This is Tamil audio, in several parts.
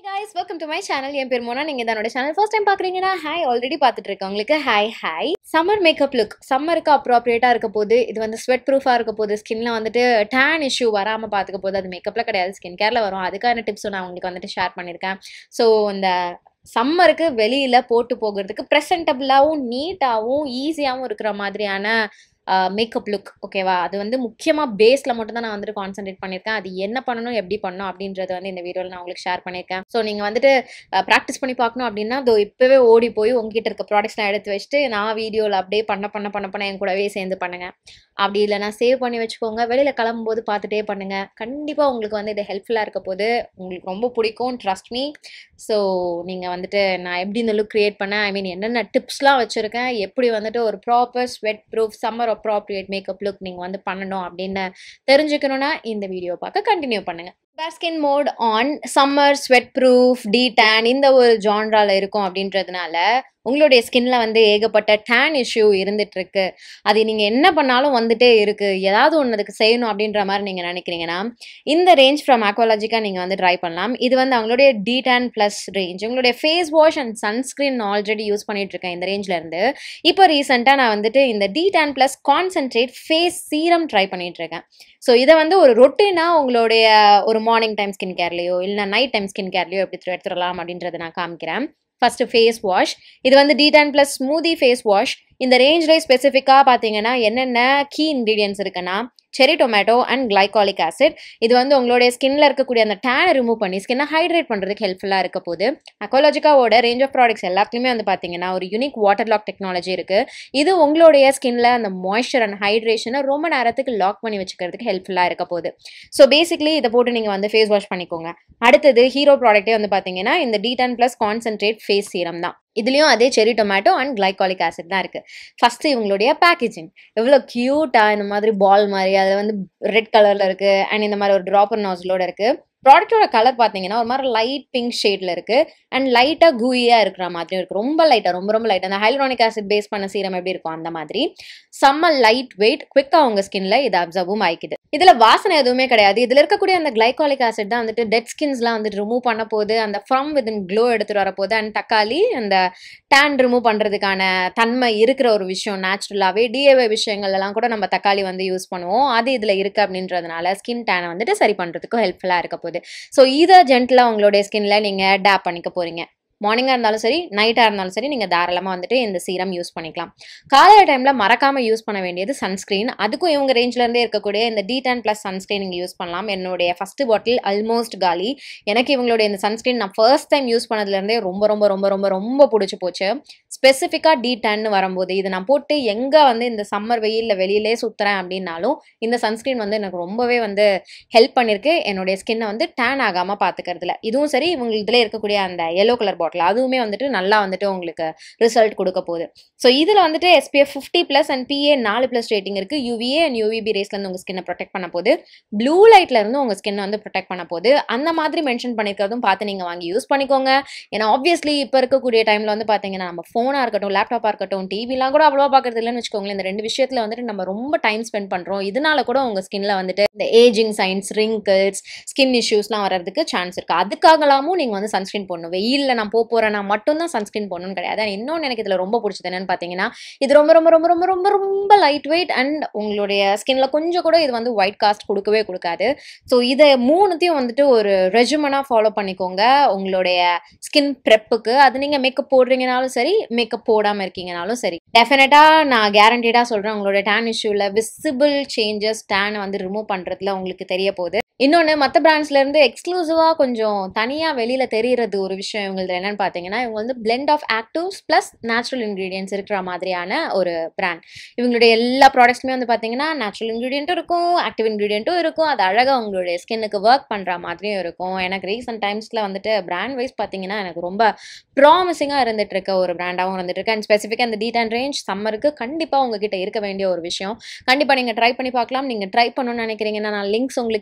guys welcome to my channel என் பேர் மோனா நீங்கள் என்னோட சேனல் ஃபர்ஸ்ட் டைம் பார்க்குறீங்கன்னா ஹாய் ஆல்ரெடி பார்த்துட்டு இருக்கவங்களுக்கு hi hi summer makeup look சம்மருக்கு அப்ராப்ரியேட்டாக இருக்க போது இது வந்து ஸ்வெட் ப்ரூஃபாக இருக்க போது ஸ்கின்ல வந்துட்டு டேன் இஷ்யூ வராமல் பார்த்துக்க போது அது மேக்கப்பில் கிடையாது ஸ்கின் கேரில் வரும் அதுக்கான டிப்ஸும் நான் உங்களுக்கு வந்துட்டு ஷேர் பண்ணியிருக்கேன் ஸோ இந்த சம்மருக்கு வெளியில் போட்டு போகிறதுக்கு ப்ரெசன்டபுளாகவும் நீட்டாகவும் ஈஸியாகவும் இருக்கிற மாதிரியான மேக்கப் லுக் ஓகேவா அது வந்து முக்கியமாக பேஸில் மட்டும் தான் நான் வந்துட்டு கான்சென்ட்ரேட் பண்ணியிருக்கேன் அது என்ன பண்ணணும் எப்படி பண்ணணும் அப்படின்றது வந்து இந்த வீடியோவில் நான் உங்களுக்கு ஷேர் பண்ணியிருக்கேன் ஸோ நீங்கள் வந்துட்டு ப்ராக்டிஸ் பண்ணி பார்க்கணும் அப்படின்னா இதோ இப்போவே ஓடி போய் உங்ககிட்ட இருக்க ப்ராடக்ட்ஸ்லாம் எடுத்து வச்சுட்டு நான் வீடியோவில் அப்படியே பண்ண பண்ண பண்ண பண்ண என் கூடவே சேர்ந்து பண்ணுங்க அப்படி இல்லைனா சேவ் பண்ணி வச்சுக்கோங்க வெளியில் கிளம்பும்போது பார்த்துட்டே பண்ணுங்க கண்டிப்பாக உங்களுக்கு வந்து இது ஹெல்ப்ஃபுல்லாக இருக்க போது உங்களுக்கு ரொம்ப பிடிக்கும் ட்ரஸ்ட் மீ ஸோ நீங்கள் வந்துட்டு நான் எப்படி இந்த லுக் க்ரியேட் பண்ணேன் ஐ மீன் என்னென்ன டிப்ஸ்லாம் வச்சுருக்கேன் எப்படி வந்துட்டு ஒரு proper sweat proof summer appropriate makeup look நீங்கள் வந்து பண்ணணும் அப்படின்னு தெரிஞ்சுக்கணுன்னா இந்த வீடியோ பார்க்க கண்டினியூ பண்ணுங்கள் bare skin mode on summer sweat proof D tan இந்த ஒரு ஜான்ரால இருக்கும் அப்படின்றதுனால உங்களுடைய ஸ்கின்ல வந்து ஏகப்பட்ட டேன் இஷ்யூ இருந்துட்டு இருக்கு அது நீங்க என்ன பண்ணாலும் வந்துட்டே இருக்கு ஏதாவது ஒன்று அதுக்கு செய்யணும் அப்படின்ற மாதிரி நீங்க நினைக்கிறீங்கன்னா இந்த ரேஞ்ச் ஃப்ரம் ஆக்வாலஜிக்கா நீங்க வந்து ட்ரை பண்ணலாம் இது வந்து அவங்களுடைய டி டேன் பிளஸ் ரேஞ்ச் உங்களுடைய face wash and sunscreen already use பண்ணிட்டு இருக்கேன் இந்த ரேஞ்ச்ல இருந்து இப்போ ரீசெண்டாக நான் வந்துட்டு இந்த D tan plus concentrate face serum try பண்ணிட்டு இருக்கேன் ஸோ இதை வந்து ஒரு ரொட்டீனாக உங்களுடைய ஒரு மார்னிங் டைம் ஸ்கின் கேர்லையோ இல்லை நைட் டைம் ஸ்கின் கேர்லையோ எப்படி எடுத்துடலாம் அப்படின்றத நான் காமிக்கிறேன் ஃபர்ஸ்ட் ஃபேஸ் வாஷ் இது வந்து D tan plus smoothie face wash இந்த ரேஞ்ச்லேயே ஸ்பெசிஃபிக்காக பார்த்தீங்கன்னா என்னென்ன கீ இன்க்ரீடியன்ஸ் இருக்குன்னா செரி டொமேட்டோ அண்ட் கிளைகாலிக் ஆசிட் இது வந்து உங்களுடைய ஸ்கின்ல இருக்கக்கூடிய அந்த டேனை ரிமூவ் பண்ணி ஸ்கின்னை ஹைட்ரேட் பண்ணுறதுக்கு ஹெல்ப்ஃபுல்லாக இருக்க போது அக்கோலாஜிக்காவோட ரேஞ்ச் ஆஃப் ப்ராடக்ட்ஸ் எல்லாத்துலேயுமே வந்து பார்த்தீங்கன்னா ஒரு யூனிக் வாட்டர் லாக் டெக்னாலஜி இருக்குது இது உங்களுடைய ஸ்கின்ல அந்த மாய்ஸ்சர் அண்ட் ஹைட்ரேஷனை ரொம்ப நேரத்துக்கு லாக் பண்ணி வச்சுக்கிறதுக்கு ஹெல்ப்ஃபுல்லாக இருக்க போகுது ஸோ பேசிக்லி இதை போட்டு நீங்கள் வந்து ஃபேஸ் வாஷ் பண்ணிக்கோங்க அடுத்தது ஹீரோ ப்ராடக்ட்டே வந்து பார்த்தீங்கன்னா இந்த D tan plus concentrate face serum தான் இதுலேயும் அதே செரி டொமேட்டோ அண்ட் கிளைகாலிக் ஆசிட் தான் இருக்குது ஃபஸ்ட்டு இவங்களுடைய பேக்கேஜிங் எவ்வளோ க்யூட்டாக இந்த மாதிரி பால் மாதிரி அதில் வந்து ரெட் கலரில் இருக்குது அண்ட் இந்த மாதிரி ஒரு ட்ராப்பர் நாஸ்லோட இருக்குது ப்ராடக்ட்டோட கலர் பார்த்தீங்கன்னா ஒரு மாதிரி லைட் பிங்க் ஷேடில் இருக்குது அண்ட் லைட்டாக கூயியாக இருக்கிற மாதிரியும் இருக்குது ரொம்ப லைட்டாக ரொம்ப ரொம்ப லைட் அந்த ஹைலரானிக் ஆசிட் பேஸ் பண்ண சீரம் எப்படி இருக்கும் அந்த மாதிரி செம்ம லைட் வெயிட் குவிக்காக உங்கள் ஸ்கின்ல இது அப்சர்வும் ஆயிக்குது இதில் வாசனை எதுவுமே கிடையாது இதில் இருக்கக்கூடிய அந்த கிளைகாலிக் ஆசிட் தான் வந்துட்டு டெட் ஸ்கின்ஸ்லாம் வந்துட்டு ரிமூவ் பண்ண போது அந்த ஃப்ரம் வித்தின் க்ளோ எடுத்துகிட்டு வர போது அண்ட் தக்காளி அந்த டேன் ரிமூவ் பண்ணுறதுக்கான தன்மை இருக்கிற ஒரு விஷயம் நேச்சுரலாகவே டிஏவை விஷயங்கள் எல்லாம் கூட நம்ம தக்காளி வந்து யூஸ் பண்ணுவோம் அது இதில் இருக்குது அப்படின்றதுனால ஸ்கின் டேனை வந்துட்டு சரி பண்ணுறதுக்கும் ஹெல்ப்ஃபுல்லாக இருக்க போகுது ஸோ இதை ஜென்டலாக உங்களுடைய ஸ்கின்ல நீங்கள் டேப் பண்ணிக்க போகிறீங்க மார்னிங்காக இருந்தாலும் சரி நைட்டாக இருந்தாலும் சரி நீங்கள் தாராளமாக வந்துட்டு இந்த சீரம் யூஸ் பண்ணிக்கலாம் காலையில் டைமில் மறக்காமல் யூஸ் பண்ண வேண்டியது சன்ஸ்க்ரீன் அதுக்கும் இவங்க ரேஞ்சிலேருந்தே இருக்கக்கூடிய இந்த டி டென் ப்ளஸ் சன்ஸ்க்ரீன் நீங்கள் யூஸ் பண்ணலாம் என்னுடைய ஃபஸ்ட்டு பாட்டில் ஆல்மோஸ்ட் காலி எனக்கு இவங்களுடைய இந்த சன்ஸ்க்ரீன் நான் ஃபர்ஸ்ட் டைம் யூஸ் பண்ணதுலேருந்தே ரொம்ப ரொம்ப ரொம்ப ரொம்ப ரொம்ப பிடிச்சி போச்சு ஸ்பெசிஃபிக்காக டி டென்னு வரும்போது இது நான் போட்டு எங்கே வந்து இந்த சம்மர் வெயிலில் வெளியிலே சுற்றுறேன் அப்படின்னாலும் இந்த சன்ஸ்க்ரீன் வந்து எனக்கு ரொம்பவே வந்து ஹெல்ப் பண்ணியிருக்கு என்னுடைய ஸ்கின்னை வந்து டேன் ஆகாமல் பார்த்துக்கிறதுல இதுவும் சரி இவங்க இதில் இருக்கக்கூடிய அந்த எல்லோ கலர் பாட்டில் அதுவுமே வந்துட்டு நல்லா வந்துட்டு உங்களுக்கு ரிசல்ட் கொடுக்க போகுது ஸோ இதில் வந்துட்டு SPF fifty plus and PA நாலு ப்ளஸ் ரேட்டிங் இருக்குது யூவிஏ அண்ட் யூவிபி ரேஸ்லேருந்து உங்கள் ஸ்கின்னை ப்ரொடெக்ட் பண்ண போது ப்ளூ லைட்ல இருந்து உங்கள் ஸ்கின்னை வந்து ப்ரொடெக்ட் பண்ண போது அந்த மாதிரி மென்ஷன் பண்ணியிருக்கிறதும் பார்த்து நீங்கள் வாங்கி யூஸ் பண்ணிக்கோங்க ஏன்னா ஆப்வியஸ்லி இப்போ இருக்கக்கூடிய டைமில் வந்து பார்த்தீங்கன்னா நம்ம ஃபோனாக இருக்கட்டும் லேப்டாப்பாக இருக்கட்டும் டிவிலாம் கூட அவ்வளோவா பார்க்கறது இல்லைன்னு வச்சுக்கோங்களேன் இந்த ரெண்டு விஷயத்தில் வந்துட்டு நம்ம ரொம்ப டைம் ஸ்பெண்ட் பண்ணுறோம் இதனால கூட உங்கள் ஸ்கின்ல வந்துட்டு இந்த ஏஜிங் சைன்ஸ் ரிங்கிள்ஸ் ஸ்கின் இஷ்யூஸ்லாம் வர்றதுக்கு சான்ஸ் இருக்குது அதுக்காகலாமும் நீங்கள் வந்து சன்ஸ்கிரீன் போடணும் வெயிலில் நான் போக போகிறேன்னா மட்டும்தான் சன்ஸ்கிரீன் போடணும்னு கிடையாது அண்ட் இன்னொன்று எனக்கு இதில் ரொம்ப பிடிச்சது என்னன்னு பார்த்தீங்கன்னா இது ரொம்ப ரொம்ப ரொம்ப ரொம்ப ரொம்ப ரொம்ப லைட் வெயிட் அண்ட் உங்களுடைய ஸ்கின்ல கொஞ்சம் கூட இது வந்து ஒயிட் காஸ்ட் கொடுக்கவே கொடுக்காது ஸோ இதை மூணுத்தையும் வந்துட்டு ஒரு ரெஜுமனாக ஃபாலோ பண்ணிக்கோங்க உங்களுடைய ஸ்கின் ப்ரெப்புக்கு அது நீங்கள் மேக்கப் போடுறீங்கனாலும் சரி மேக்கப் போடாமல் இருக்கீங்கனாலும் சரி டெஃபினட்டாக நான் கேரண்டீடாக சொல்கிறேன் உங்களோட டேன் இஷ்யூவில் விசிபிள் சேஞ்சஸ் டேனை வந்து ரிமூவ் பண்ணுறதுல உங்களுக்கு தெரிய போகுது இன்னொன்று மற்ற பிராண்ட்ஸ்லேருந்து எக்ஸ்க்ளூசிவாக கொஞ்சம் தனியாக வெளியில் தெரிகிறது ஒரு விஷயம் இவங்களுக்கு என்னென்னு பார்த்தீங்கன்னா இவங்க வந்து blend of actives plus natural ingredients இருக்கிற மாதிரியான ஒரு பிராண்ட் இவங்களுடைய எல்லா ப்ராடக்ட்ஸுமே வந்து பார்த்தீங்கன்னா நேச்சுரல் இன்க்ரீடியண்ட்டும் இருக்கும் ஆக்டிவ் இன்க்ரீடியண்ட்டும் இருக்கும் அது அழகாக உங்களுடைய ஸ்கின்னுக்கு ஒர்க் பண்ணுற மாதிரியும் இருக்கும் எனக்கு ரீசெண்ட் டைம்ஸில் வந்துட்டு பிராண்ட் வைஸ் பார்த்தீங்கன்னா எனக்கு ரொம்ப ப்ராமிசிங்காக இருந்துட்டு இருக்க ஒரு பிராண்டாகவும் இருந்துட்டு இருக்கு அண்ட் ஸ்பெசிஃபிக்காக இந்த டீட் அண்ட் ரேஞ்ச் சம்மருக்கு கண்டிப்பாக உங்ககிட்ட இருக்க வேண்டிய ஒரு விஷயம் கண்டிப்பாக நீங்கள் ட்ரை பண்ணி பார்க்கலாம் நீங்கள் ட்ரை பண்ணணும்னு நினைக்கிறீங்கன்னா நான் லிங்க்ஸ் உங்களுக்கு கீழே டிஸ்கிரிப்ஷன்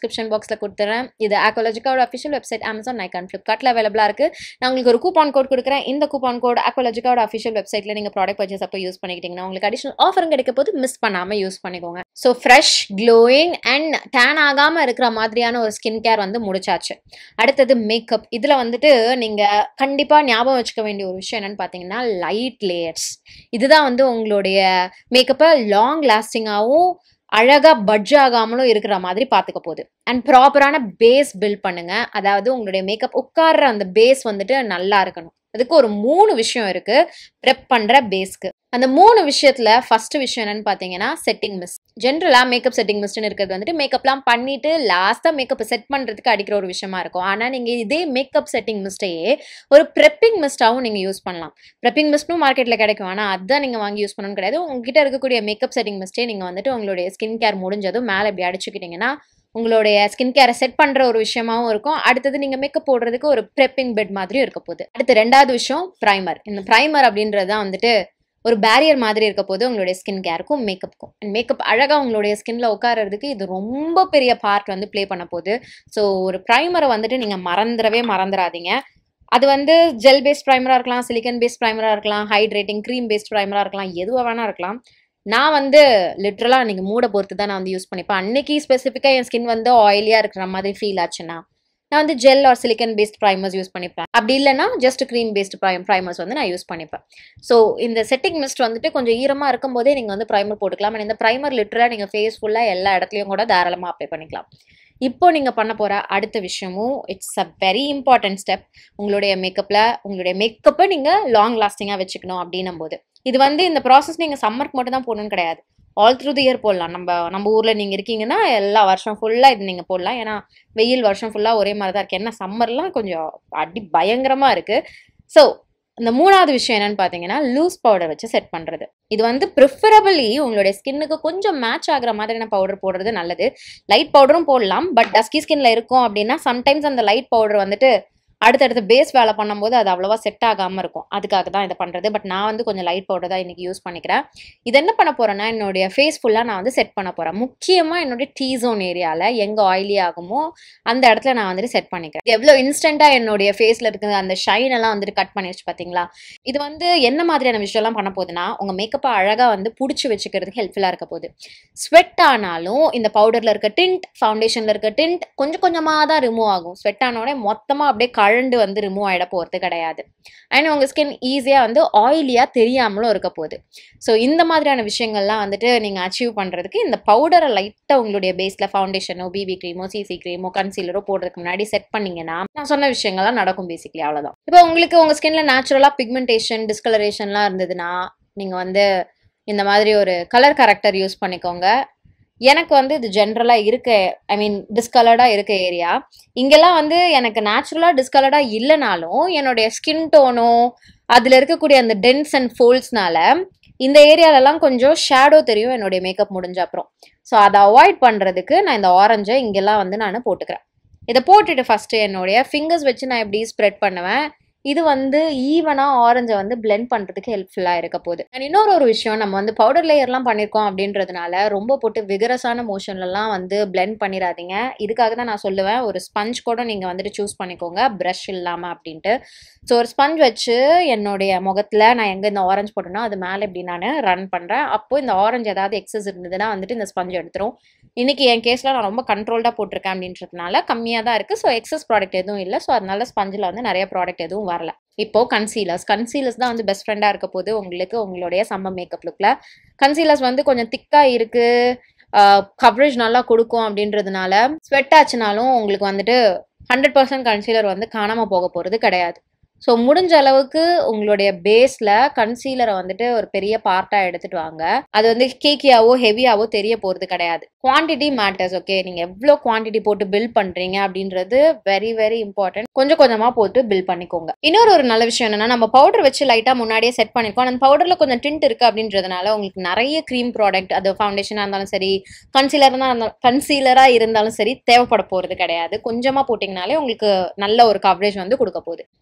டிஸ்கிரிப்ஷன் பாக்ஸில் கொடுத்துறேன் இது ஆக்கோலஜிக்காவோட அஃபிஷியல் வெப்சைட் அமேசான் நைக்கான் ஃப்ளிப்கார்ட்டில் அவைலபிளாக இருக்குது நான் உங்களுக்கு ஒரு கூப்பான் கோட் கொடுக்குறேன் இந்த கூப்பான் கோட் ஆக்கோலஜிக்காவோட அஃபிஷியல் வெப்சைட்டில் நீங்கள் ப்ராடக்ட் பர்ச்சேஸ் அப்போ யூஸ் பண்ணிக்கிட்டீங்கன்னா உங்களுக்கு அடிஷனல் ஆஃபரும் கிடைக்க போது மிஸ் பண்ணாமல் யூஸ் பண்ணிக்கோங்க so fresh glowing and tan ஆகாமல் இருக்கிற மாதிரியான ஒரு ஸ்கின் கேர் வந்து முடிச்சாச்சு அடுத்தது மேக்கப் இதில் வந்துட்டு நீங்கள் கண்டிப்பாக ஞாபகம் வச்சுக்க வேண்டிய ஒரு விஷயம் என்னன்னு பார்த்தீங்கன்னா லைட் லேயர்ஸ் இதுதான் வந்து உங்களுடைய மேக்கப்பை லாங் லாஸ்டிங்காகவும் அழகாக பட்ஜ் ஆகாமலும் இருக்கிற மாதிரி பார்த்துக்க போகுது அண்ட் ப்ராப்பரான பேஸ் பில்ட் பண்ணுங்க அதாவது உங்களுடைய மேக்கப் உட்கார்ற அந்த பேஸ் வந்துட்டு நல்லா இருக்கணும் அதுக்கு ஒரு மூணு விஷயம் இருக்கு ப்ரெப் பண்ற பேஸ்க்கு அந்த மூணு விஷயத்துல ஃபர்ஸ்ட் விஷயம் என்னன்னு பாத்தீங்கன்னா செட்டிங் மிஸ்ட் ஜென்ரலா மேக்கப் செட்டிங் மிஸ்ட்னு இருக்கிறது வந்துட்டு மேக்கப்லாம் பண்ணிட்டு லாஸ்டா மேக்கப் செட் பண்றதுக்கு அடிக்கிற ஒரு விஷயமா இருக்கும் ஆனா நீங்க இதே மேக்கப் செட்டிங் மிஸ்டையே ஒரு ப்ரெப்பிங் மிஸ்டாவும் நீங்க யூஸ் பண்ணலாம் ப்ரெப்பிங் மிஸ்ட்டும் மார்க்கெட்ல கிடைக்கும் ஆனா அதான் நீங்க வாங்கி யூஸ் பண்ணணும் கிடையாது உங்ககிட்ட இருக்கக்கூடிய மேக்கப் செட்டிங் மிஸ்டே நீங்க வந்துட்டு உங்களுடைய ஸ்கின் கேர் முடிஞ்சதும் மேலே இப்படி அடிச்சுக்கிட்டீங்கன்னா உங்களுடைய ஸ்கின் கேரை செட் பண்ற ஒரு விஷயமாவும் இருக்கும் அடுத்தது நீங்க மேக்கப் போடுறதுக்கு ஒரு ப்ரெப்பிங் பெட் மாதிரியும் இருக்க போகுது அடுத்து ரெண்டாவது விஷயம் ப்ரைமர் இந்த ப்ரைமர் அப்படின்றது தான் வந்துட்டு ஒரு பேரியர் மாதிரி இருக்க போது உங்களுடைய ஸ்கின் கேருக்கும் மேக்கப்புக்கும் அண்ட் மேக்கப் அழகாக உங்களுடைய ஸ்கின்ல உட்காரறதுக்கு இது ரொம்ப பெரிய பார்ட் வந்து ப்ளே பண்ண போகுது ஸோ ஒரு ப்ரைமரை வந்துட்டு நீங்கள் மறந்துடவே மறந்துடாதீங்க அது வந்து ஜெல் பேஸ்ட் ப்ரைமராக இருக்கலாம் சிலிக்கன் பேஸ்ட் ப்ரைமராக இருக்கலாம் ஹைட்ரேட்டிங் க்ரீம் பேஸ்ட் ப்ரைமராக இருக்கலாம் எதுவாக வேணா இருக்கலாம் நான் வந்து லிட்ரலாக அன்றைக்கி மூடை பொறுத்து தான் நான் வந்து யூஸ் பண்ணிப்பேன் அன்னைக்கு ஸ்பெசிஃபிக்காக என் ஸ்கின் வந்து ஆயிலியாக இருக்கிற மாதிரி ஃபீல் ஆச்சுன்னா நான் வந்து gel or silicone based primers use பண்ணிப்பேன் அப்படி இல்லைன்னா just cream based prime primers வந்து நான் யூஸ் பண்ணிப்பேன் ஸோ இந்த செட்டிங் மிஸ்ட் வந்துட்டு கொஞ்சம் ஈரமாக இருக்கும் போதே நீங்கள் வந்து ப்ரைமர் போட்டுக்கலாம் அண்ட் இந்த ப்ரைமர் லிட்டராக நீங்கள் ஃபேஸ் ஃபுல்லாக எல்லா இடத்துலையும் கூட தாராளமாக அப்ளை பண்ணிக்கலாம் இப்போ நீங்கள் பண்ண போகிற அடுத்த விஷயமும் it's a very important step உங்களுடைய மேக்கப்பில் உங்களுடைய மேக்கப்பை நீங்கள் லாங் லாஸ்டிங்காக வச்சுக்கணும் அப்படின்னும் போது இது வந்து இந்த ப்ராசஸ் நீங்கள் சம்மருக்கு மட்டும் தான் போடணும்னு கிடையாது ஆல் த்ரூ தி இயர் போடலாம் நம்ம நம்ம ஊரில் நீங்கள் இருக்கீங்கன்னா எல்லா வருஷம் ஃபுல்லாக இது நீங்கள் போடலாம் ஏன்னா வெயில் வருஷம் ஃபுல்லாக ஒரே மாதிரி தான் இருக்குது ஏன்னா சம்மர்லாம் கொஞ்சம் அடி பயங்கரமாக இருக்குது ஸோ இந்த மூணாவது விஷயம் என்னன்னு பார்த்தீங்கன்னா லூஸ் பவுடர் வச்சு செட் பண்ணுறது இது வந்து ப்ரிஃபரபிளி உங்களுடைய ஸ்கின்னுக்கு கொஞ்சம் மேட்ச் ஆகிற மாதிரியான பவுடர் போடுறது நல்லது லைட் பவுடரும் போடலாம் பட் டஸ்கி ஸ்கின்ல இருக்கும் அப்படின்னா சம்டைம்ஸ் அந்த லைட் பவுடர் வந்துட்டு அடுத்தடுத்து பேஸ் வேலை பண்ணும்போது அது அவ்வளோவா செட் ஆகாமல் இருக்கும் அதுக்காக தான் இதை பண்ணுறது பட் நான் வந்து கொஞ்சம் லைட் பவுடர் தான் இன்றைக்கி யூஸ் பண்ணிக்கிறேன் இது என்ன பண்ண போகிறேன்னா என்னுடைய ஃபேஸ் ஃபுல்லாக நான் வந்து செட் பண்ண போகிறேன் முக்கியமாக என்னுடைய டீ ஜோன் ஏரியாவில் எங்கே ஆயிலி ஆகுமோ அந்த இடத்துல நான் வந்துட்டு செட் பண்ணிக்கிறேன் எவ்வளோ இன்ஸ்டண்ட்டாக என்னுடைய ஃபேஸில் இருக்கிற அந்த ஷைன் எல்லாம் வந்துட்டு கட் பண்ணி வச்சு பார்த்தீங்களா இது வந்து என்ன மாதிரியான விஷயம்லாம் பண்ண போகுதுன்னா உங்கள் மேக்கப்பை அழகாக வந்து பிடிச்சி வச்சுக்கிறதுக்கு ஹெல்ப்ஃபுல்லாக இருக்க போகுது ஸ்வெட் ஆனாலும் இந்த பவுடரில் இருக்க டிண்ட் ஃபவுண்டேஷனில் இருக்க டிண்ட் கொஞ்சம் கொஞ்சமாக தான் ரிமூவ் ஆகும் ஸ்வெட் ஆனோடனே மொத்தமாக அப்படியே கழண்டு வந்து ரிமூவ் ஆகிட போகிறது கிடையாது அண்ட் உங்கள் ஸ்கின் ஈஸியாக வந்து ஆயிலியாக தெரியாமலும் இருக்க போகுது ஸோ இந்த மாதிரியான விஷயங்கள்லாம் வந்துட்டு நீங்கள் அச்சீவ் பண்ணுறதுக்கு இந்த பவுடரை லைட்டாக உங்களுடைய பேஸில் ஃபவுண்டேஷனோ பிபி க்ரீமோ சிசி க்ரீமோ கன்சீலரோ போடுறதுக்கு முன்னாடி செட் பண்ணீங்கன்னா நான் சொன்ன விஷயங்கள்லாம் நடக்கும் பேசிக்கலி அவ்வளோதான் இப்போ உங்களுக்கு உங்கள் ஸ்கின்ல நேச்சுரலாக பிக்மெண்டேஷன் டிஸ்கலரேஷன்லாம் இருந்ததுன்னா நீங்கள் வந்து இந்த மாதிரி ஒரு கலர் கரெக்டர் யூஸ் பண்ணிக்கோங்க எனக்கு வந்து இது ஜென்ரலாக இருக்க ஐ மீன் டிஸ்கலர்டாக இருக்க ஏரியா இங்கெல்லாம் வந்து எனக்கு நேச்சுரலாக டிஸ்கலர்டாக இல்லைனாலும் என்னுடைய ஸ்கின் டோனோ அதில் இருக்கக்கூடிய அந்த டென்ஸ் அண்ட் ஃபோல்ஸ்னால இந்த ஏரியாலலாம் கொஞ்சம் ஷேடோ தெரியும் என்னுடைய மேக்கப் முடிஞ்ச அப்புறம் ஸோ அதை அவாய்ட் பண்ணுறதுக்கு நான் இந்த ஆரஞ்சை இங்கெல்லாம் வந்து நான் போட்டுக்கிறேன் இதை போட்டுட்டு ஃபஸ்ட்டு என்னுடைய ஃபிங்கர்ஸ் வச்சு நான் எப்படி ஸ்ப்ரெட் பண்ணுவேன் இது வந்து ஈவனாக ஆரஞ்சை வந்து பிளெண்ட் பண்ணுறதுக்கு ஹெல்ப்ஃபுல்லாக இருக்க போகுது அண்ட் இன்னொரு ஒரு விஷயம் நம்ம வந்து பவுடர் லேயர்லாம் பண்ணியிருக்கோம் அப்படின்றதுனால ரொம்ப போட்டு விகரஸான மோஷன்லலாம் வந்து பிளெண்ட் பண்ணிடாதீங்க இதுக்காக தான் நான் சொல்லுவேன் ஒரு ஸ்பஞ்ச் கூட நீங்கள் வந்துட்டு சூஸ் பண்ணிக்கோங்க ப்ரஷ் இல்லாமல் அப்படின்ட்டு ஸோ ஒரு ஸ்பஞ்ச் வச்சு என்னுடைய முகத்தில் நான் எங்கே இந்த ஆரஞ்சு போட்டேனோ அது மேலே இப்படி நான் ரன் பண்ணுறேன் அப்போது இந்த ஆரஞ்சு ஏதாவது எக்ஸஸ் இருந்ததுன்னா வந்துட்டு இந்த ஸ்பஞ்ச் எடுத்துரும் இன்னைக்கு என் கேஸில் நான் ரொம்ப கண்ட்ரோல்டாக போட்டிருக்கேன் அப்படின்றதுனால கம்மியாக தான் இருக்குது ஸோ எக்ஸஸ் ப்ராடக்ட் எதுவும் இல்லை ஸோ அதனால ஸ்பஞ்சில் வந்து நிறைய ப்ராடக்ட் எதுவும் வரல இப்போ கன்சீலர்ஸ் கன்சீலர்ஸ் தான் வந்து பெஸ்ட் ஃப்ரெண்டாக இருக்க போது உங்களுக்கு உங்களுடைய சம்மர் மேக்கப் லுக்கில் கன்சீலர்ஸ் வந்து கொஞ்சம் திக்காக இருக்குது கவரேஜ் நல்லா கொடுக்கும் அப்படின்றதுனால ஸ்வெட் ஆச்சுனாலும் உங்களுக்கு வந்துட்டு ஹண்ட்ரட் பர்சன்ட் கன்சீலர் வந்து காணாமல் போக போகிறது கிடையாது ஸோ முடிஞ்ச அளவுக்கு உங்களுடைய பேஸில் கன்சீலரை வந்துட்டு ஒரு பெரிய பார்ட்டாக எடுத்துட்டு வாங்க அது வந்து கேக்கியாவோ ஹெவியாவோ தெரிய போகிறது கிடையாது குவான்டிட்டி மேட்டர்ஸ் ஓகே நீங்கள் எவ்வளோ குவான்டிட்டி போட்டு பில் பண்ணுறீங்க அப்படின்றது வெரி வெரி இம்பார்ட்டன்ட் கொஞ்சம் கொஞ்சமாக போட்டு பில் பண்ணிக்கோங்க இன்னொரு ஒரு நல்ல விஷயம் என்னன்னா நம்ம பவுடர் வச்சு லைட்டாக முன்னாடியே செட் பண்ணிருக்கோம் அந்த பவுடரில் கொஞ்சம் டிண்ட் இருக்குது அப்படின்றதுனால உங்களுக்கு நிறைய க்ரீம் ப்ராடக்ட் அது ஃபவுண்டேஷனாக இருந்தாலும் சரி கன்சீலராக இருந்தாலும் கன்சீலராக இருந்தாலும் சரி தேவைப்பட போகிறது கிடையாது கொஞ்சமாக போட்டிங்கனாலே உங்களுக்கு நல்ல ஒரு கவரேஜ் வந்து கொடுக்க போகுது அடுத்தது நான்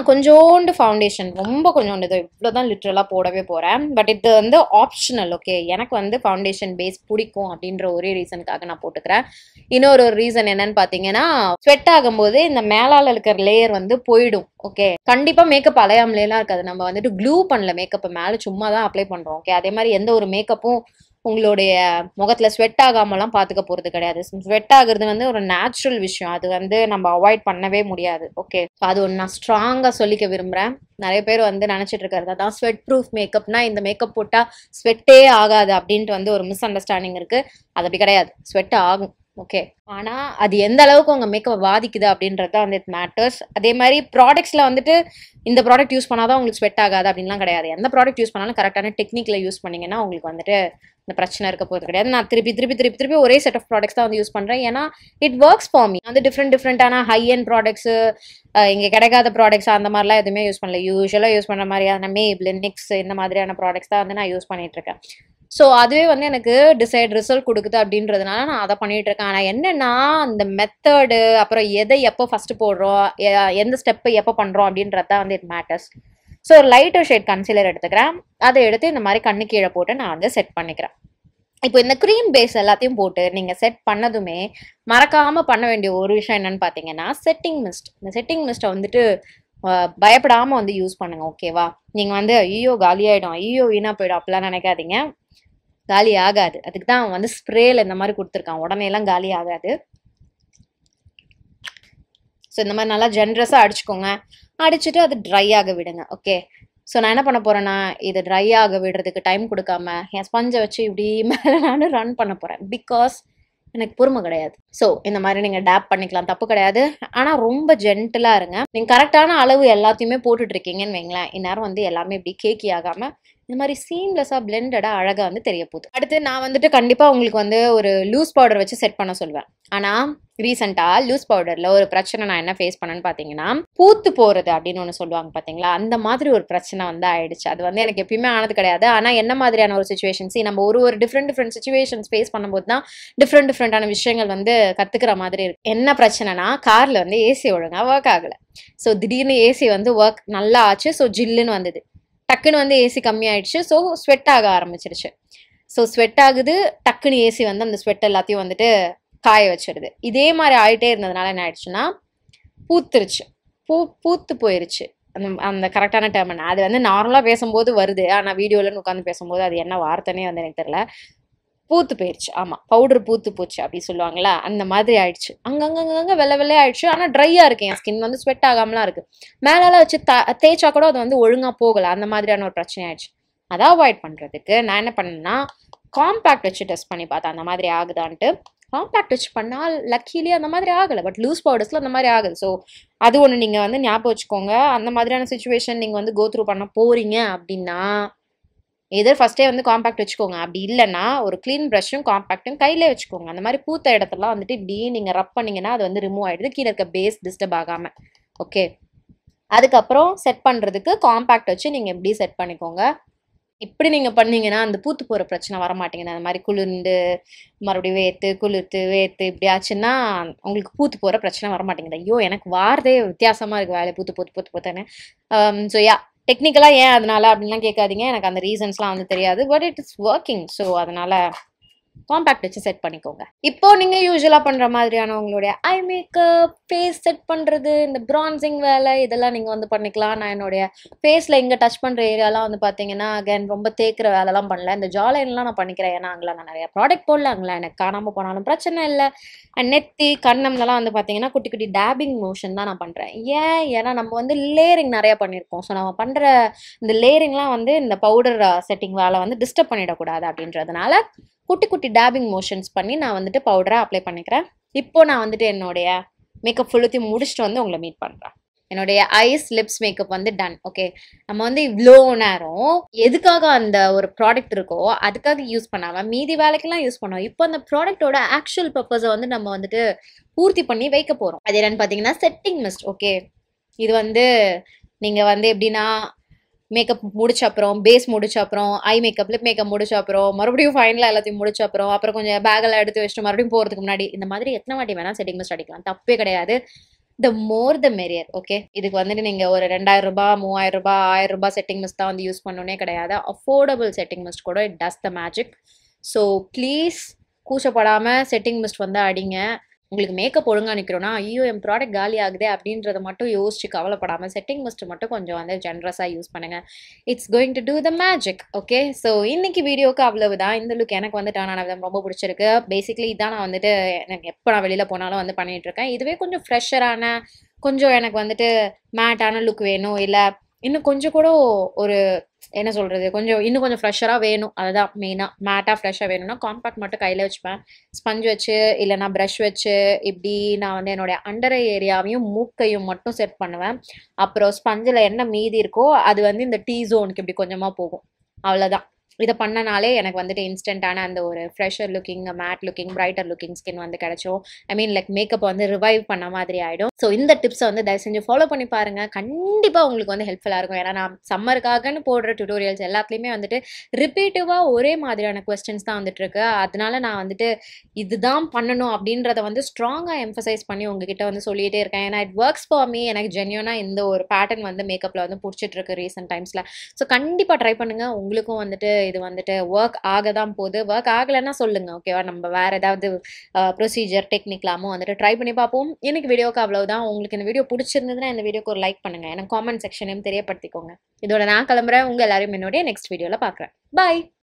நான் கொஞ்சோண்டு ஃபவுண்டேஷன் ரொம்ப கொஞ்சோண்டு இது இவ்வளோ தான் லிட்ரலாக போடவே போகிறேன் பட் இது வந்து ஆப்ஷனல் ஓகே எனக்கு வந்து ஃபவுண்டேஷன் பேஸ் பிடிக்கும் அப்படின்ற ஒரே ரீசனுக்காக நான் போட்டுக்கிறேன் இன்னொரு ஒரு ரீசன் என்னன்னு பார்த்தீங்கன்னா ஸ்வெட் ஆகும்போது இந்த மேலால இருக்கிற லேயர் வந்து போயிடும் ஓகே கண்டிப்பாக மேக்கப் அலையாமலேலாம் இருக்காது நம்ம வந்துட்டு க்ளூ பண்ணல மேக்கப்பை மேலே சும்மா தான் அப்ளை பண்ணுறோம் ஓகே அதே மாதிரி எந்த ஒரு மேக்கப்பும் உங்களுடைய முகத்துல ஸ்வெட் ஆகாமலாம் பார்த்துக்க போறது கிடையாது ஸ்வெட் ஆகுறது வந்து ஒரு நேச்சுரல் விஷயம் அது வந்து நம்ம அவாய்ட் பண்ணவே முடியாது ஓகே அது ஒன்று நான் ஸ்ட்ராங்காக சொல்லிக்க விரும்புகிறேன் நிறைய பேர் வந்து நினச்சிட்டு இருக்கிறது அதான் ஸ்வெட் ப்ரூஃப் மேக்கப்னா இந்த மேக்கப் போட்டால் ஸ்வெட்டே ஆகாது அப்படின்ட்டு வந்து ஒரு மிஸ் அண்டர்ஸ்டாண்டிங் இருக்கு அது அப்படி கிடையாது ஸ்வெட் ஆகும் ஓகே ஆனா அது எந்த அளவுக்கு உங்க மேக்கப் பாதிக்குது அப்படின்றது தான் வந்து இட் மேட்டர்ஸ் அதே மாதிரி ப்ராடக்ட்ஸ்ல வந்துட்டு இந்த ப்ராடக்ட் யூஸ் பண்ணாதான் உங்களுக்கு ஸ்வெட் ஆகாது அப்படின்லாம் கிடையாது எந்த ப்ராடக்ட் யூஸ் பண்ணாலும் கரெக்டான டெக்னிக்ல யூஸ் பண்ணீங்கன்னா உங்களுக்கு வந்துட்டு இந்த பிரச்சனை இருக்க போகிறது கிடையாது நான் திருப்பி திருப்பி திருப்பி திருப்பி ஒரே செட் ஆஃப் ப்ராடக்ட்ஸ் தான் வந்து யூஸ் பண்ணுறேன் ஏன்னா இட் ஒர்க்ஸ் ஃபார் மீ வந்து டிஃப்ரெண்ட் டிஃப்ரெண்ட்டான ஹை அண்ட் ப்ராடக்ட்ஸு இங்கே கிடைக்காத ப்ராடக்ட்ஸ் அந்த மாதிரிலாம் எதுவுமே யூஸ் பண்ணல யூஸ்வலாக யூஸ் பண்ணுற மாதிரியான மேபிள் நிக்ஸ் இந்த மாதிரியான ப்ராடக்ட்ஸ் தான் வந்து நான் யூஸ் பண்ணிட்டு இருக்கேன் ஸோ அதுவே வந்து எனக்கு டிசைட் ரிசல்ட் கொடுக்குது அப்படின்றதுனால நான் அதை பண்ணிட்டு இருக்கேன் ஆனால் என்னன்னா அந்த மெத்தடு அப்புறம் எதை எப்போ ஃபர்ஸ்ட் போடுறோம் எ- எந்த ஸ்டெப்பை எப்போ பண்ணுறோம் அப்படின்றது தான் வந்து இட் மேட்டர்ஸ் ஸோ ஒரு லைட்டர் ஷேட் கன்சீலர் எடுத்துக்கிறேன் அதை எடுத்து இந்த மாதிரி கண்ணு கீழே போட்டு நான் வந்து செட் பண்ணிக்கிறேன் இப்போ இந்த க்ரீம் பேஸ் எல்லாத்தையும் போட்டு நீங்கள் செட் பண்ணதுமே மறக்காமல் பண்ண வேண்டிய ஒரு விஷயம் என்னன்னு பார்த்தீங்கன்னா செட்டிங் மிஸ்ட் இந்த செட்டிங் மிஸ்ட்டை வந்துட்டு அஹ், பயப்படாம வந்து யூஸ் பண்ணுங்க ஓகேவா நீங்கள் வந்து ஐயோ காலி ஆயிடும் ஐயோ வீணா போயிடும் அப்படிலாம் நினைக்காதீங்க காலி ஆகாது அதுக்கு தான் வந்து ஸ்ப்ரேல இந்த மாதிரி கொடுத்துருக்கான் உடனே எல்லாம் காலி ஆகாது ஸோ இந்த மாதிரி நல்லா ஜென்ரஸாக அடிச்சுக்கோங்க அடிச்சுட்டு அது ட்ரை ஆக விடுங்க ஓகே ஸோ நான் என்ன பண்ண போறேன்னா இது ட்ரை ஆக விடுறதுக்கு டைம் கொடுக்காம என் ஸ்பஞ்சை வச்சு இப்படி மேலே நான் ரன் பண்ண போறேன் பிகாஸ் எனக்கு பொறுமை கிடையாது ஸோ இந்த மாதிரி நீங்கள் டேப் பண்ணிக்கலாம் தப்பு கிடையாது ஆனால் ரொம்ப ஜென்டிலாக இருங்க நீங்கள் கரெக்டான அளவு எல்லாத்தையுமே போட்டுட்டு இருக்கீங்கன்னு வைங்களேன் இந்நேரம் வந்து எல்லாமே இப்படி கேக்கி ஆகாமல் இந்த மாதிரி சீம்லெஸ்ஸாக பிளெண்டடாக அழகாக வந்து தெரிய போகுது அடுத்து நான் வந்துட்டு கண்டிப்பாக உங்களுக்கு வந்து ஒரு லூஸ் பவுடர் வச்சு செட் பண்ண சொல்லுவேன் ஆனால் ரீசெண்டாக லூஸ் பவுடரில் ஒரு பிரச்சனை நான் என்ன ஃபேஸ் பண்ணேன்னு பார்த்தீங்கன்னா பூத்து போகிறது அப்படின்னு ஒன்று சொல்லுவாங்க பார்த்தீங்களா அந்த மாதிரி ஒரு பிரச்சனை வந்து ஆயிடுச்சு அது வந்து எனக்கு எப்பயுமே ஆனது கிடையாது ஆனால் என்ன மாதிரியான ஒரு சுச்சுவேஷன்ஸ் நம்ம ஒரு ஒரு டிஃப்ரெண்ட் டிஃப்ரெண்ட் சுச்சுவேஷன்ஸ் ஃபேஸ் பண்ணும்போது தான் டிஃப்ரெண்ட் டிஃப்ரெண்டான விஷயங்கள் வந்து கற்றுக்கிற மாதிரி இருக்கு என்ன பிரச்சனைனா காரில் வந்து ஏசி ஒழுங்காக ஒர்க் ஆகலை ஸோ திடீர்னு ஏசி வந்து ஒர்க் நல்லா ஆச்சு ஸோ ஜில்லுன்னு வந்தது டக்குன்னு வந்து ஏசி கம்மியாயிடுச்சு ஸோ ஸ்வெட் ஆக ஆரம்பிச்சிருச்சு ஸோ ஸ்வெட் ஆகுது டக்குன்னு ஏசி வந்து அந்த ஸ்வெட் எல்லாத்தையும் வந்துட்டு காய வச்சிடுது இதே மாதிரி ஆயிட்டே இருந்ததுனால என்ன ஆயிடுச்சுன்னா பூத்துருச்சு பூ பூத்து போயிருச்சு அந்த அந்த கரெக்டான டேர்ம் என்ன அது வந்து நார்மலாக பேசும்போது வருது ஆனால் வீடியோலன்னு உட்காந்து பேசும்போது அது என்ன வார்த்தைனே வந்து எனக்கு தெரியல பூத்து போயிருச்சு ஆமாம் பவுடர் பூத்து போச்சு அப்படி சொல்லுவாங்களா அந்த மாதிரி ஆயிடுச்சு அங்கங்கங்க வெள்ளை வெள்ளையா ஆயிடுச்சு ஆனால் ட்ரையாக இருக்கு என் ஸ்கின் வந்து ஸ்வெட் ஆகாமலாம் இருக்கு மேலால வச்சு த தேய்ச்சா கூட அது வந்து ஒழுங்காக போகலை அந்த மாதிரியான ஒரு பிரச்சனை ஆயிடுச்சு அதை அவாய்ட் பண்ணுறதுக்கு நான் என்ன பண்ணேன்னா காம்பேக்ட் வச்சு டெஸ்ட் பண்ணி பார்த்தேன் அந்த மாதிரி ஆகுதான்ட்டு காம்பேக்ட் வச்சு பண்ணால் லக்கிலி அந்த மாதிரி ஆகலை பட் லூஸ் பவுடர்ஸில் அந்த மாதிரி ஆகுது ஸோ அது ஒன்று நீங்கள் வந்து ஞாபகம் வச்சுக்கோங்க அந்த மாதிரியான சுச்சுவேஷன் நீங்கள் வந்து கோ த்ரூ பண்ண போறீங்க அப்படின்னா எதர் ஃபர்ஸ்டே வந்து காம்பேக்ட் வச்சுக்கோங்க அப்படி இல்லைன்னா ஒரு க்ளீன் ப்ரஷ்ஷும் காம்பேக்ட்டும் கையிலே வச்சுக்கோங்க அந்த மாதிரி பூத்த இடத்துலலாம் வந்துட்டு இப்படி நீங்கள் ரப் பண்ணீங்கன்னா அது வந்து ரிமூவ் ஆயிடுது கீழே இருக்க பேஸ் டிஸ்டர்ப் ஆகாமல் ஓகே அதுக்கப்புறம் செட் பண்ணுறதுக்கு காம்பேக்ட் வச்சு நீங்கள் எப்படி செட் பண்ணிக்கோங்க இப்படி நீங்கள் பண்ணீங்கன்னா அந்த பூத்து போகிற பிரச்சனை வர மாட்டேங்குது அந்த மாதிரி குளிர்ந்து மறுபடியும் வேத்து குளிர்த்து வேத்து இப்படி ஆச்சுன்னா உங்களுக்கு பூத்து போகிற பிரச்சனை வர மாட்டேங்குது ஐயோ எனக்கு வாரதே வித்தியாசமாக இருக்குது வேலை பூத்து பூத்து பூத்து பூத்துன்னு ஸோ யா டெக்னிக்கலாக ஏன் அதனால அப்படின்லாம் கேட்காதீங்க எனக்கு அந்த ரீசன்ஸ்லாம் வந்து தெரியாது but it is working so அதனால காம்பேக்ட் வச்சு செட் பண்ணிக்கோங்க இப்போ நீங்க யூஸ்வலா பண்ற மாதிரியான உங்களுடைய ஐ மேக்கப் ஃபேஸ் செட் பண்றது இந்த பிரான்சிங் வேலை இதெல்லாம் நீங்க வந்து பண்ணிக்கலாம் நான் என்னுடைய ஃபேஸ்ல இங்க டச் பண்ற ஏரியாலாம் வந்து பாத்தீங்கன்னா அகைன் ரொம்ப தேய்க்கிற வேலைலாம் பண்ணல இந்த ஜாலைன்லாம் நான் பண்ணிக்கிறேன் ஏன்னா அங்கெல்லாம் நான் நிறைய ப்ராடக்ட் போடல அங்கெல்லாம் எனக்கு காணாம போனாலும் பிரச்சனை இல்லை அண்ட் நெத்தி கண்ணம்லாம் வந்து பாத்தீங்கன்னா குட்டி குட்டி டேபிங் மோஷன் தான் நான் பண்றேன் ஏன் ஏன்னா நம்ம வந்து லேயரிங் நிறைய பண்ணியிருக்கோம் ஸோ நம்ம பண்ற இந்த லேயரிங்லாம் வந்து இந்த பவுடர் செட்டிங் வேலை வந்து டிஸ்டர்ப் பண்ணிடக்கூடாது அப்படின்றதுனால குட்டி குட்டி டேபிங் மோஷன்ஸ் பண்ணி நான் வந்துட்டு பவுடரை அப்ளை பண்ணிக்கிறேன் இப்போ நான் வந்துட்டு என்னுடைய மேக்கப் ஃபுல்லுத்தையும் முடிச்சுட்டு வந்து உங்களை மீட் பண்ணுறேன் என்னுடைய ஐஸ் லிப்ஸ் மேக்கப் வந்து டன் ஓகே நம்ம வந்து இவ்வளோ நேரம் எதுக்காக அந்த ஒரு ப்ராடக்ட் இருக்கோ அதுக்காக யூஸ் பண்ணாம மீதி வேலைக்கெல்லாம் யூஸ் பண்ணோம் இப்போ அந்த ப்ராடக்ட்டோட ஆக்சுவல் பர்பஸை வந்து நம்ம வந்துட்டு பூர்த்தி பண்ணி வைக்க போகிறோம் அது என்னன்னு பார்த்தீங்கன்னா செட்டிங் மிஸ்ட் ஓகே இது வந்து நீங்கள் வந்து எப்படின்னா மேக்கப் முடிச்ச அப்புறம் பேஸ் முடிச்ச அப்புறம் ஐ மேக்கப் லிப் மேக்கப் முடிச்ச அப்புறம் மறுபடியும் ஃபைனலாக எல்லாத்தையும் முடிச்ச அப்புறம் அப்புறம் கொஞ்சம் பேக்கெல்லாம் எடுத்து வச்சுட்டு மறுபடியும் போகிறதுக்கு முன்னாடி இந்த மாதிரி எத்தனை வாட்டி வேணால் செட்டிங் மிஸ்ட் அடிக்கலாம் தப்பே கிடையாது த மோர் த மெரியர் ஓகே இதுக்கு வந்துட்டு நீங்கள் ஒரு ரெண்டாயிரம் ரூபாய் மூவாயிரம் ரூபாய் ஆயிரம் ரூபாய் செட்டிங் மிஸ்ட் தான் வந்து யூஸ் பண்ணணுன்னே கிடையாது அஃபோர்டபுள் செட்டிங் மிஸ்ட் கூட it does the magic so please கூச்சப்படாமல் செட்டிங் மிஸ்ட் வந்து அடிங்க உங்களுக்கு மேக்கப் ஒழுங்காக நிற்கிறோன்னா ஐயோ என் ப்ராடக்ட் காலி ஆகுதே அப்படின்றத மட்டும் யோசிச்சு கவலைப்படாமல் செட்டிங் மிஸ்ட் மட்டும் கொஞ்சம் வந்து ஜென்ரஸாக யூஸ் பண்ணுங்கள் it's going to do the magic okay so இன்னைக்கு வீடியோக்கு அவ்வளவுதான் இந்த லுக் எனக்கு வந்து டர்ன் ஆன விதம் ரொம்ப பிடிச்சிருக்கு பேசிக்லி இதான் நான் வந்துட்டு எனக்கு எப்போ நான் வெளியில் போனாலும் வந்து பண்ணிட்டு இருக்கேன் இதுவே கொஞ்சம் ஃப்ரெஷரான கொஞ்சம் எனக்கு வந்துட்டு மேட்டான லுக் வேணும் இல்லை இன்னும் கொஞ்சம் கூட ஒரு என்ன சொல்கிறது கொஞ்சம் இன்னும் கொஞ்சம் ஃப்ரெஷராக வேணும் அதுதான் மெயினாக மேட்டாக ஃப்ரெஷ்ஷாக வேணும்னா காம்பேக்ட் மட்டும் கையில் வச்சுப்பேன் ஸ்பஞ்ச் வச்சு இல்லைனா ப்ரஷ் வச்சு இப்படி நான் வந்து என்னுடைய அண்டரை ஏரியாவையும் மூக்கையும் மட்டும் செட் பண்ணுவேன் அப்புறம் ஸ்பஞ்சில் என்ன மீதி இருக்கோ அது வந்து இந்த டீ ஜோனுக்கு இப்படி கொஞ்சமாக போகும் அவ்வளோதான் இதை பண்ணனாலே எனக்கு வந்துட்டு இன்ஸ்டண்ட்டான அந்த ஒரு fresher looking matte looking brighter looking skin வந்து கிடைச்சிரும் ஐ மீன் லைக் மேக்கப் வந்து ரிவைவ் பண்ண மாதிரி ஆகிடும் ஸோ இந்த டிப்ஸை வந்து தயவு செஞ்சு ஃபாலோ பண்ணி பாருங்கள் கண்டிப்பாக உங்களுக்கு வந்து ஹெல்ப்ஃபுல்லாக இருக்கும் ஏன்னா நான் சம்மருக்காகன்னு போடுற டியூட்டோரியல்ஸ் எல்லாத்துலேயுமே வந்துட்டு ரிப்பீட்டிவாக ஒரே மாதிரியான கொஸ்டின்ஸ் தான் வந்துட்டு இருக்கு அதனால நான் வந்துட்டு இதுதான் பண்ணணும் அப்படின்றத வந்து ஸ்ட்ராங்காக எம்ஃபசைஸ் பண்ணி உங்ககிட்ட வந்து சொல்லிகிட்டே இருக்கேன் ஏன்னா இட் ஒர்க்ஸ் ஃபார் மீ எனக்கு ஜென்யூனாக இந்த ஒரு பேட்டர்ன் வந்து மேக்கப்பில் வந்து பிடிச்சிட்டு இருக்கு ரீசெண்ட் டைம்ஸில் ஸோ கண்டிப்பாக ட்ரை பண்ணுங்கள் உங்களுக்கும் வந்துட்டு இது வந்துட்டு ஒர்க் ஆக தான் போகுது ஒர்க் ஆகலைன்னா சொல்லுங்கள் ஓகேவா நம்ம வேறு ஏதாவது ப்ரொசீஜர் டெக்னிக்லாமும் வந்துட்டு ட்ரை பண்ணி பார்ப்போம் எனக்கு வீடியோக்கு அவ்வளவுதான் உங்களுக்கு இந்த வீடியோ பிடிச்சிருந்ததுன்னா இந்த வீடியோக்கு ஒரு லைக் பண்ணுங்கள் எனக்கு காமெண்ட் செக்ஷனையும் தெரியப்படுத்திக்கோங்க இதோட நான் கிளம்புறேன் உங்கள் எல்லாரையும் என்னுடைய நெக்ஸ்ட் வீடியோவில் பார்க்குறேன் பாய்